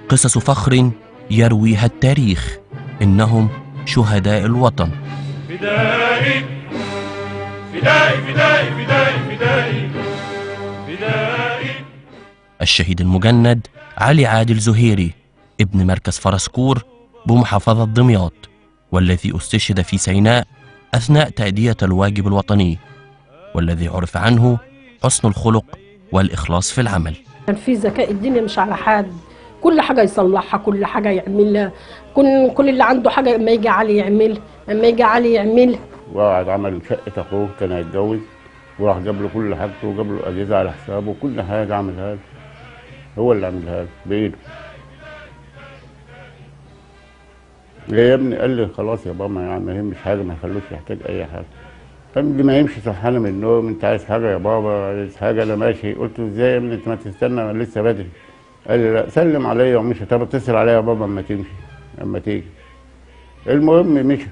قصص فخر يرويها التاريخ إنهم شهداء الوطن فدائي فدائي فدائي فدائي فدائي فدائي الشهيد المجند علي عادل زهيري ابن مركز فرسكور بمحافظة دمياط والذي استشهد في سيناء أثناء تأدية الواجب الوطني والذي عرف عنه حسن الخلق والإخلاص في العمل كان في ذكاء الدنيا مش على حد كل حاجه يصلحها كل حاجه يعملها كل كل اللي عنده حاجه اما يجي علي يعملها اما يجي علي يعملها وقعد عمل شقة أخوه كان هيتجوز وراح جاب له كل حاجته وجاب له أجهزة على حسابه وكل حاجة عملها له هو اللي عملها له بإيده جه يا ابني قال لي خلاص يا بابا يعني ما يهمش حاجة ما يخلوش يحتاج أي حاجة قبل ما يمشي صحانا من النوم أنت عايز حاجة يا بابا عايز حاجة أنا ماشي قلت له إزاي يا ابني أنت ما تستنى أنا لسه بدري قال لي لا سلم عليا ومشي طب اتصل عليا يا بابا أما تمشي أما تيجي المهم مشي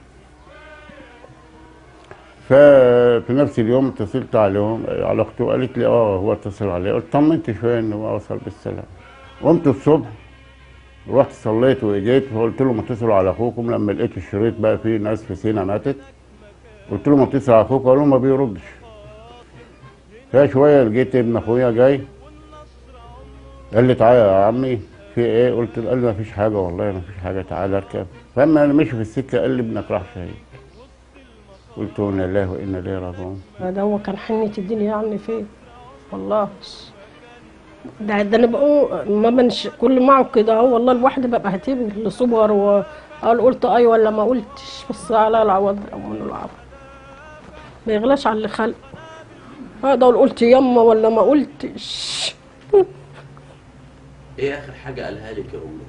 ففي نفس اليوم اتصلت عليهم على اخته قالت لي اه هو اتصل عليا قلت طمنت شويه ان هو وصل بالسلامه قمت الصبح رحت صليت واجيت فقلت لهم اتصلوا على اخوكم لما لقيت الشريط بقى فيه ناس في سينا ماتت قلت لهم اتصل على اخوكم قالوا ما بيردش فشويه لقيت ابن اخويا جاي قال لي تعالى يا عمي في ايه قلت له قال لي ما فيش حاجه والله ما فيش حاجه تعالى اركب فاما انا ماشي في السكه قال لي ابنك راح شهيد قلت انا لله وانا اليه راجعون ده هو كان حنية الدنيا يعني فين والله ده ده انا بقول ما منش كل معه كده اهو والله الواحد ببقى هتبقى لصور وقال قلت اي ولا ما قلتش بس على العوض من العوض ما يغلاش على اللي خلقه هذا قلت يما ولا ما قلتش إيه آخر حاجة قالها لك يا أمي؟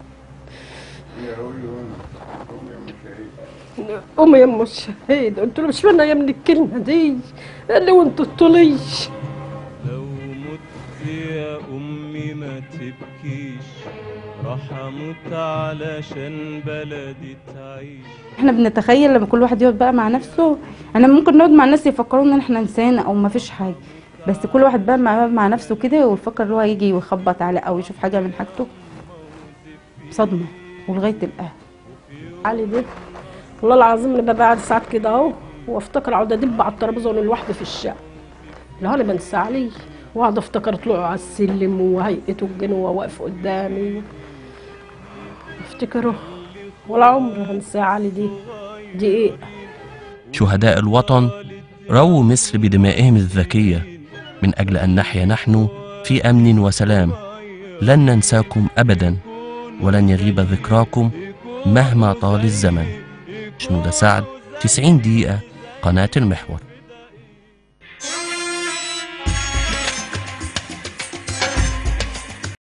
قومي يا ام الشهيد قلت له مش معنى يا من الكلمه دي قال لي وانت تطوليش لو مت يا أمي ما تبكيش راح أموت علشان بلدي تعيش احنا بنتخيل لما كل واحد يقعد بقى مع نفسه انا ممكن نقعد مع الناس يفكرونا ان احنا انسان او ما فيش حاجه بس كل واحد بقى مع, مع نفسه كده ويفكر ان هو يجي ويخبط على او يشوف حاجه من حاجته صدمه ولغايه الاهل علي ده والله العظيم انا ببقى قاعد ساعات كده اهو وافتكر اقعد ادب على الترابيزه وانا لوحدي في الشقه لا انا بنسى عليه واقعد افتكر طلوعه على السلم وهيئته الجنوه واقف قدامي افتكره ولا عمري هنساه علي دي دقيقه شهداء الوطن رووا مصر بدمائهم الذكية من أجل أن نحيا نحن في أمن وسلام لن ننساكم أبدا ولن يغيب ذكراكم مهما طال الزمن شنودة سعد 90 دقيقة قناة المحور